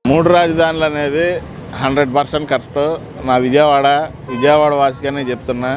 మూడు రాజధానులు అనేది హండ్రెడ్ పర్సెంట్ కరెక్ట్ నా విజయవాడ విజయవాడ వాసిగానే చెప్తున్నా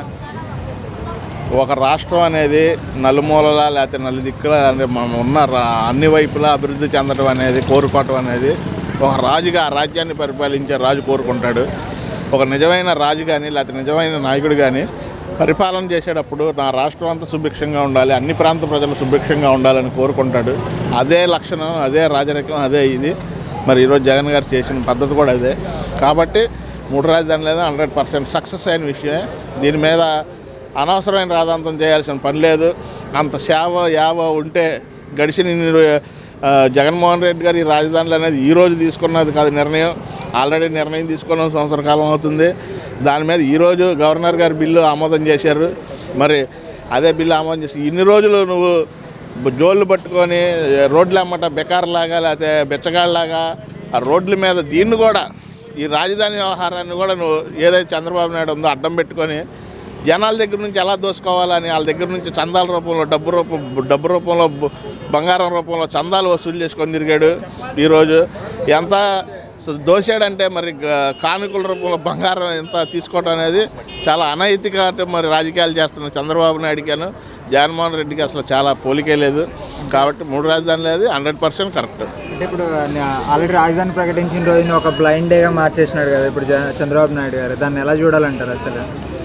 ఒక రాష్ట్రం అనేది నలుమూలలా లేకపోతే నలుదిక్కుల అంటే మనం ఉన్న రా- అన్ని వైపులా అభివృద్ధి చెందడం అనేది కోరుకోవటం అనేది ఒక రాజుగా ఆ రాజ్యాన్ని పరిపాలించే రాజు కోరుకుంటాడు ఒక నిజమైన రాజు కానీ లేకపోతే నిజమైన నాయకుడు కానీ పరిపాలన చేసేటప్పుడు నా రాష్ట్రం అంతా సుభిక్షంగా ఉండాలి అన్ని ప్రాంత ప్రజలు సుభిక్షంగా ఉండాలని కోరుకుంటాడు అదే లక్షణం అదే రాజరికం అదే ఇది మరి ఈరోజు జగన్ గారు చేసిన పద్ధతి కూడా అదే కాబట్టి మూడు రాజధానులు లేదా హండ్రెడ్ పర్సెంట్ సక్సెస్ అయిన విషయమే దీని మీద అనవసరమైన రాధాంతం చేయాల్సిన పని లేదు అంత సేవ యావ ఉంటే గడిచిన ఇన్ని రో- ఆ, జగన్మోహన్ రెడ్డి గారు ఈ రాజధానులు అనేది ఈ రోజు తీసుకున్నది కాదు నిర్ణయం ఆల్రెడీ నిర్ణయం తీసుకున్న సంవత్సర కాలం అవుతుంది దాని మీద ఈరోజు గవర్నర్ గారు బిల్లు ఆమోదం చేశారు మరి అదే బిల్లు ఆమోదం చేసి ఇన్ని రోజులు నువ్వు జోళ్ళు పట్టుకొని రోడ్లు అమ్మట బెకార్లాగా లేకపోతే బెచ్చగాళ్ళలాగా ఆ రోడ్ల మీద దీన్ని కూడా ఈ రాజధాని వ్యవహారాన్ని కూడా నువ్వు ఏదైతే చంద్రబాబు నాయుడు ఉందో అడ్డం పెట్టుకొని జనాల దగ్గర నుంచి ఎలా దోసుకోవాలని వాళ్ళ దగ్గర నుంచి చందాల రూపంలో డబ్బు రూపం డబ్బు రూపంలో బ- బంగారం రూపంలో చందాలు వసూలు చేసుకొని తిరిగాడు ఈరోజు ఎంత స- దోసాడంటే మరి గ- కానుకల రూపంలో బంగారం ఎంత తీసుకోవడం అనేది చాలా అనైతిక అంటే మరి రాజకీయాలు చేస్తున్న చంద్రబాబు నాయుడుగాను జగన్మోహన్ రెడ్డికి అసలు చాలా పోలికే లేదు కాబట్టి మూడు రాజధానులు అది హండ్రెడ్ పర్సెంట్ కరెక్ట్ అంటే ఇప్పుడు ఆల్రెడీ రాజధాని ప్రకటించిన రోజున ఒక బ్లైండ్ డేగా మార్చేసినాడు కదా ఇప్పుడు జ- చంద్రబాబు నాయుడు గారు దాన్ని ఎలా చూడాలంటారు అసలు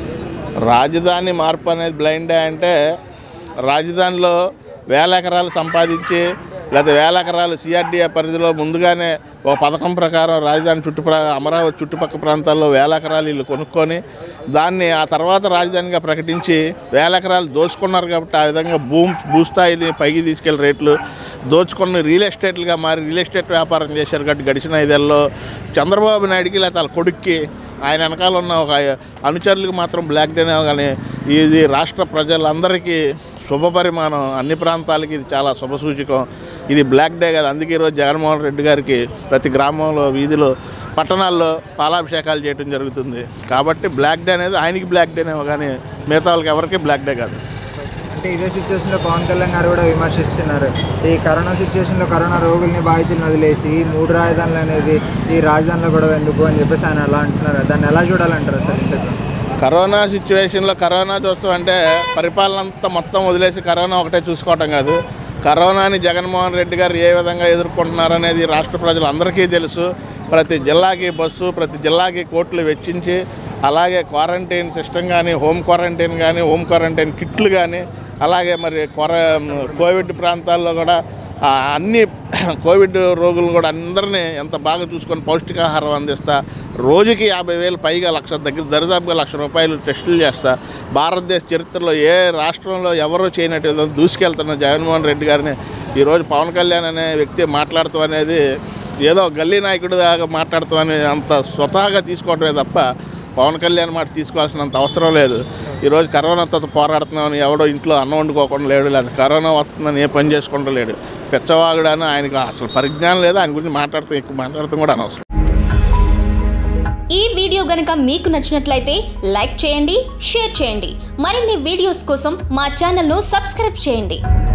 రాజధాని మార్పు అనేది బ్లైండ్ అంటే రాజధానిలో వేల ఎకరాలు సంపాదించి లేదా వేల ఎకరాలు సిఆర్డీఏ పరిధిలో ముందుగానే ఒక పథకం ప్రకారం రాజధాని చుట్టుప్ర అమరావతి చుట్టుపక్కల ప్రాంతాల్లో వేల ఎకరాలు వీళ్ళు కొనుక్కొని దాన్ని ఆ తర్వాత రాజధానిగా ప్రకటించి వేల ఎకరాలు దోచుకున్నారు కాబట్టి ఆ విధంగా భూమి భూస్థాయిని పైకి తీసుకెళ్లి రేట్లు దోచుకొని రియల్ ఎస్టేట్లుగా మారి రియల్ ఎస్టేట్ వ్యాపారం చేశారు కాబట్టి గడిచిన ఐదేళ్ళలో చంద్రబాబు నాయుడికి లేదా వాళ్ళ కొడుక్కి ఆయన వెనకాల ఉన్న ఒక అనుచరులకు మాత్రం బ్లాక్ డేనే కానీ ఇది రాష్ట్ర ప్రజలందరికీ శుభ పరిమాణం అన్ని ప్రాంతాలకి ఇది చాలా శుభ సూచకం ఇది బ్లాక్ డే కదా అందుకే ఈరోజు జగన్మోహన్ రెడ్డి గారికి ప్రతి గ్రామంలో వీధిలో పట్టణాల్లో పాలాభిషేకాలు చేయడం జరుగుతుంది కాబట్టి బ్లాక్ డే అనేది ఆయనకి బ్లాక్ డేనేమో కానీ మిగతా వాళ్ళకి ఎవరికి బ్లాక్ డే కాదు అంటే ఇదే సిచ్యువేషన్లో పవన్ కళ్యాణ్ గారు కూడా విమర్శిస్తున్నారు ఈ కరోనా సిచ్యువేషన్లో కరోనా రోగుల్ని బాధితులను వదిలేసి ఈ మూడు రాజధానులు అనేది ఈ రాజధానిలో కూడా ఎందుకు అని చెప్పేసి ఆయన అలా అంటున్నారు దాన్ని ఎలా చూడాలంటారు అసలు ఇంతకు కరోనా సిచ్యువేషన్లో కరోనా చూస్తాం అంటే పరిపాలన అంతా మొత్తం వదిలేసి కరోనా ఒకటే చూసుకోవటం కాదు కరోనాని జగన్మోహన్ రెడ్డి గారు ఏ విధంగా ఎదుర్కొంటున్నారనేది రాష్ట్ర ప్రజలందరికీ తెలుసు ప్రతి జిల్లాకి బస్సు ప్రతి జిల్లాకి కోట్లు వెచ్చించి అలాగే క్వారంటైన్ సిస్టమ్ కానీ హోమ్ క్వారంటైన్ కానీ హోమ్ క్వారంటైన్ కిట్లు కానీ అలాగే మరి క్వార కోవిడ్ ప్రాంతాల్లో కూడా ఆ, అన్ని కోవిడ్ రోగులు కూడా అందరినీ ఎంత బాగా చూసుకొని పౌష్టికాహారం అందిస్తా రోజుకి యాభై వేలు పైగా లక్ష దగ్గర దరిదాపుగా లక్ష రూపాయలు టెస్టులు చేస్తా భారతదేశ చరిత్రలో ఏ రాష్ట్రంలో ఎవరూ చేయనట్టు విధంగా దూసుకెళ్తున్న జగన్మోహన్ రెడ్డి గారిని ఈరోజు పవన్ కళ్యాణ్ అనే వ్యక్తి మాట్లాడతాం అనేది ఏదో గల్లీ నాయకుడు దాకా మాట్లాడతాం అని అంత స్వతహాగా తీసుకోవటమే తప్ప పవన్ కళ్యాణ్ మాట తీసుకోవాల్సినంత అవసరం లేదు ఈరోజు కరోనాతో పోరాడుతున్నామని ఎవడో ఇంట్లో అన్నం వండుకోకుండా లేడు లేదా కరోనా వస్తుందని ఏ పని చేసుకుంటూ లేడు పెచ్చవాగుడని ఆయనకు అసలు పరిజ్ఞానం లేదు ఆయన గురించి మాట్లాడుతూ ఎక్కువ మాట్లాడటం కూడా అనవసరం ఈ వీడియో గనుక మీకు నచ్చినట్లయితే లైక్ చేయండి షేర్ చేయండి మరిన్ని వీడియోస్ కోసం మా ఛానల్ను సబ్స్క్రైబ్ చేయండి